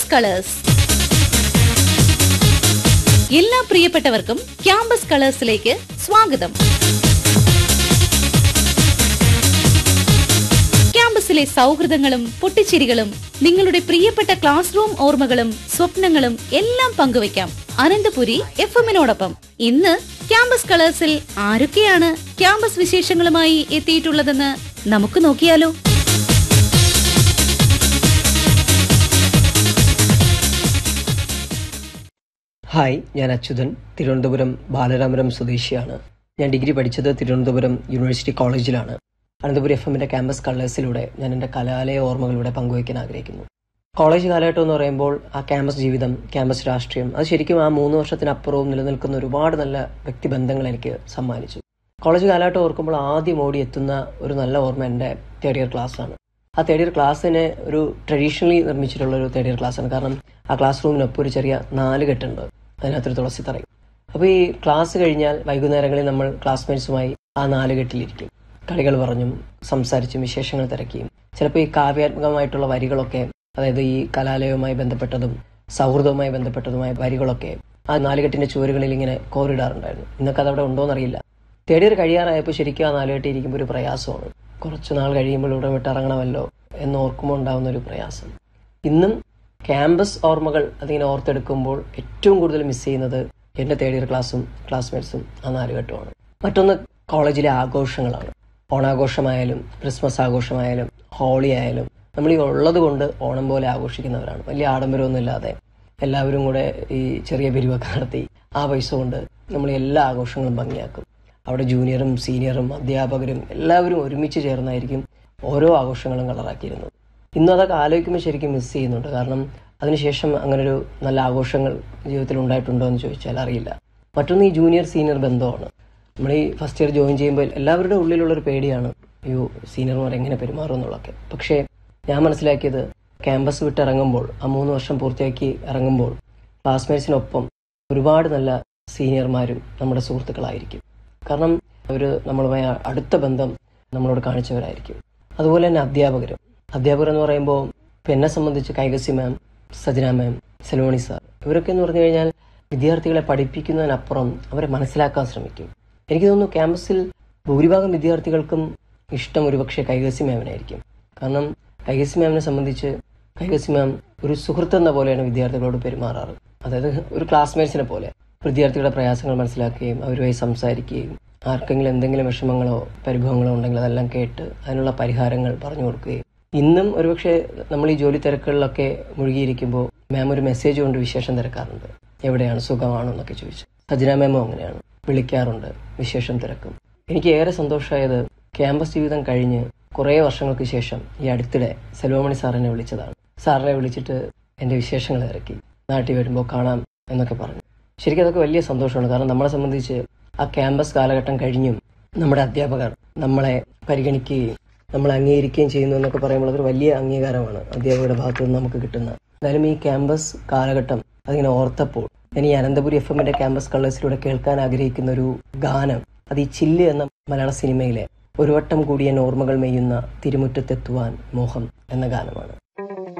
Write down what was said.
campus colours എല്ലാ പ്രിയപ്പെട്ടവർക്കും campus കളേഴ്സിലേക്ക് സ്വാഗതം ക്യാമ്പസിലെ സൗഹൃദങ്ങളും പൊട്ടിച്ചിരികളും നിങ്ങളുടെ പ്രിയപ്പെട്ട ക്ലാസ് റൂം ഓർമ്മകളും സ്വപ്നങ്ങളും എല്ലാം പങ്കുവയ്ക്കാം അനന്തപുരി എഫ് എമ്മിനോടൊപ്പം ഇന്ന് ക്യാമ്പസ് കളേഴ്സിൽ ആരൊക്കെയാണ് ക്യാമ്പസ് വിശേഷങ്ങളുമായി എത്തിയിട്ടുള്ളതെന്ന് നമുക്ക് നോക്കിയാലോ ഹായ് ഞാൻ അച്യുതൻ തിരുവനന്തപുരം ബാലരാമപുരം സ്വദേശിയാണ് ഞാൻ ഡിഗ്രി പഠിച്ചത് തിരുവനന്തപുരം യൂണിവേഴ്സിറ്റി കോളേജിലാണ് അനന്തപുരം എഫ് എമ്മിന്റെ ക്യാമ്പസ് കളേഴ്സിലൂടെ ഞാൻ എൻ്റെ കലാലയ ഓർമ്മകളിലൂടെ പങ്കുവയ്ക്കാൻ ആഗ്രഹിക്കുന്നു കോളേജ് കാലഘട്ടം എന്ന് പറയുമ്പോൾ ആ ക്യാമ്പസ് ജീവിതം ക്യാമ്പസ് രാഷ്ട്രീയം അത് ശരിക്കും ആ മൂന്ന് വർഷത്തിനപ്പുറവും നിലനിൽക്കുന്ന ഒരുപാട് നല്ല വ്യക്തിബന്ധങ്ങൾ എനിക്ക് സമ്മാനിച്ചു കോളേജ് കാലഘട്ടം ഓർക്കുമ്പോൾ ആദ്യം ഓടി എത്തുന്ന ഒരു നല്ല ഓർമ്മ എൻ്റെ തേർഡ് ഇയർ ക്ലാസ്സാണ് ആ തേർഡ് ഇയർ ക്ലാസ്സിന് ഒരു ട്രഡീഷണലി നിർമ്മിച്ചിട്ടുള്ള ഒരു തേർഡ് ഇയർ ക്ലാസ്സാണ് കാരണം ആ ക്ലാസ് റൂമിനൊപ്പം ഒരു ചെറിയ നാല് കെട്ടുണ്ട് അതിനകത്തൊരു തുളസി തറയും അപ്പോൾ ഈ ക്ലാസ് കഴിഞ്ഞാൽ വൈകുന്നേരങ്ങളിൽ നമ്മൾ ക്ലാസ്മേറ്റ്സുമായി ആ നാല് കെട്ടിലിരിക്കും കളികൾ പറഞ്ഞും സംസാരിച്ചും വിശേഷങ്ങൾ തിരക്കിയും ചിലപ്പോൾ ഈ കാവ്യാത്മകമായിട്ടുള്ള വരികളൊക്കെ അതായത് ഈ കലാലയവുമായി ബന്ധപ്പെട്ടതും സൗഹൃദവുമായി ബന്ധപ്പെട്ടതുമായ വരികളൊക്കെ ആ നാലുകെട്ടിന്റെ ചുവരുകളിൽ ഇങ്ങനെ കോറിടാറുണ്ടായിരുന്നു ഇന്നൊക്കെ അതവിടെ ഉണ്ടോയെന്നറിയില്ല തേർഡ് ഇയർ കഴിയാറായപ്പോൾ ശരിക്കും ആ നാലുകെട്ടി ഇരിക്കുമ്പോൾ ഒരു പ്രയാസമാണ് കുറച്ച് നാൾ കഴിയുമ്പോൾ ഇവിടെ വിട്ട് ഇറങ്ങണമല്ലോ എന്ന് ഓർക്കുമ്പോൾ ഉണ്ടാകുന്ന ഒരു പ്രയാസം ഇന്നും ക്യാമ്പസ് ഓർമ്മകൾ അതിങ്ങനെ ഓർത്തെടുക്കുമ്പോൾ ഏറ്റവും കൂടുതൽ മിസ് ചെയ്യുന്നത് എൻ്റെ തേർഡ് ഇയർ ക്ലാസ്സും ക്ലാസ്മേറ്റ്സും ആ നാലുകെട്ടുമാണ് മറ്റൊന്ന് കോളേജിലെ ആഘോഷങ്ങളാണ് ഓണാഘോഷമായാലും ക്രിസ്മസ് ആഘോഷമായാലും ഹോളി ആയാലും നമ്മൾ ഈ ഉള്ളത് കൊണ്ട് ഓണം പോലെ ആഘോഷിക്കുന്നവരാണ് വലിയ ആഡംബരമൊന്നും ഇല്ലാതെ എല്ലാവരും കൂടെ ഈ ചെറിയ പിരിവൊക്കെ നടത്തി ആ പൈസ കൊണ്ട് നമ്മൾ എല്ലാ ആഘോഷങ്ങളും ഭംഗിയാക്കും അവിടെ ജൂനിയറും സീനിയറും അധ്യാപകരും എല്ലാവരും ഒരുമിച്ച് ചേർന്നായിരിക്കും ഓരോ ആഘോഷങ്ങളും കളറാക്കിയിരുന്നത് ഇന്നും അതൊക്കെ ആലോചിക്കുമ്പോൾ ശരിക്കും മിസ് ചെയ്യുന്നുണ്ട് കാരണം അതിനുശേഷം അങ്ങനെ ഒരു നല്ല ആഘോഷങ്ങൾ ജീവിതത്തിൽ ഉണ്ടായിട്ടുണ്ടോ എന്ന് ചോദിച്ചാൽ അറിയില്ല മറ്റൊന്ന് ഈ ജൂനിയർ സീനിയർ ബന്ധമാണ് നമ്മൾ ഈ ഫസ്റ്റ് ഇയർ ജോയിൻ ചെയ്യുമ്പോൾ എല്ലാവരുടെ ഉള്ളിലുള്ളൊരു പേടിയാണ് അയ്യോ സീനിയർമാർ എങ്ങനെ പെരുമാറും എന്നുള്ളതൊക്കെ പക്ഷേ ഞാൻ മനസ്സിലാക്കിയത് ക്യാമ്പസ് വിട്ട് ഇറങ്ങുമ്പോൾ ആ മൂന്ന് വർഷം പൂർത്തിയാക്കി ഇറങ്ങുമ്പോൾ ക്ലാസ്മേറ്റ്സിനൊപ്പം ഒരുപാട് നല്ല സീനിയർമാരും നമ്മുടെ സുഹൃത്തുക്കളായിരിക്കും കാരണം അവർ നമ്മളുമായി അടുത്ത ബന്ധം നമ്മളോട് കാണിച്ചവരായിരിക്കും അതുപോലെ തന്നെ അധ്യാപകരും അധ്യാപകർ എന്ന് പറയുമ്പോൾ ഇപ്പം എന്നെ സംബന്ധിച്ച് കൈകസി മാം സജന മാം സെലോണി സാർ ഇവരൊക്കെ എന്ന് പറഞ്ഞു കഴിഞ്ഞാൽ വിദ്യാർത്ഥികളെ പഠിപ്പിക്കുന്നതിനപ്പുറം അവരെ മനസ്സിലാക്കാൻ ശ്രമിക്കും എനിക്ക് തോന്നുന്നു ക്യാമ്പസിൽ ഭൂരിഭാഗം വിദ്യാർത്ഥികൾക്കും ഇഷ്ടം ഒരുപക്ഷെ കൈകസി മാമിനായിരിക്കും കാരണം കൈകസി മാമിനെ സംബന്ധിച്ച് കൈകസി മാം ഒരു സുഹൃത്ത് എന്ന പോലെയാണ് വിദ്യാർത്ഥികളോട് പെരുമാറാറ് അതായത് ഒരു ക്ലാസ്മേറ്റ്സിനെ പോലെ വിദ്യാർത്ഥികളുടെ പ്രയാസങ്ങൾ മനസ്സിലാക്കുകയും അവരുമായി സംസാരിക്കുകയും ആർക്കെങ്കിലും എന്തെങ്കിലും വിഷമങ്ങളോ പരിഭവങ്ങളോ ഉണ്ടെങ്കിൽ അതെല്ലാം കേട്ട് അതിനുള്ള പരിഹാരങ്ങൾ പറഞ്ഞു കൊടുക്കുകയും ഇന്നും ഒരുപക്ഷെ നമ്മൾ ഈ ജോലി തിരക്കുകളിലൊക്കെ മുഴുകിയിരിക്കുമ്പോൾ മാം ഒരു മെസ്സേജ് കൊണ്ട് വിശേഷം തിരക്കാറുണ്ട് എവിടെയാണ് സുഖമാണോ എന്നൊക്കെ ചോദിച്ചു സജന മാമോ അങ്ങനെയാണ് വിളിക്കാറുണ്ട് വിശേഷം തിരക്കും എനിക്ക് ഏറെ സന്തോഷമായത് ക്യാമ്പസ് ജീവിതം കഴിഞ്ഞ് കുറേ വർഷങ്ങൾക്ക് ശേഷം ഈ അടുത്തിടെ സെൽവമണി സാറിനെ വിളിച്ചതാണ് സാറിനെ വിളിച്ചിട്ട് എൻ്റെ വിശേഷങ്ങൾ തിരക്കി നാട്ടിൽ വരുമ്പോൾ കാണാം എന്നൊക്കെ പറഞ്ഞു ശരിക്കും അതൊക്കെ വലിയ സന്തോഷമാണ് കാരണം നമ്മളെ സംബന്ധിച്ച് ആ ക്യാമ്പസ് കാലഘട്ടം കഴിഞ്ഞും നമ്മുടെ അധ്യാപകർ നമ്മളെ പരിഗണിക്കുകയും നമ്മളെ അംഗീകരിക്കുകയും ചെയ്യുന്നു എന്നൊക്കെ പറയുമ്പോൾ അതൊരു വലിയ അംഗീകാരമാണ് അധ്യാപകരുടെ ഭാഗത്തു നിന്ന് നമുക്ക് കിട്ടുന്ന എന്തായാലും ഈ ക്യാമ്പസ് കാലഘട്ടം അതിങ്ങനെ ഓർത്തപ്പോൾ ഞാൻ ഈ അനന്തപുരി എഫ് എമ്മിന്റെ ക്യാമ്പസ് കളേഴ്സിലൂടെ കേൾക്കാൻ ആഗ്രഹിക്കുന്ന ഒരു ഗാനം അത് ഈ ചില്ല് എന്ന മലയാള സിനിമയിലെ ഒരു വട്ടം കൂടി എന്നെ ഓർമ്മകൾ മെയ്യുന്ന തിരുമുറ്റത്തെത്തുവാൻ മോഹം എന്ന ഗാനമാണ്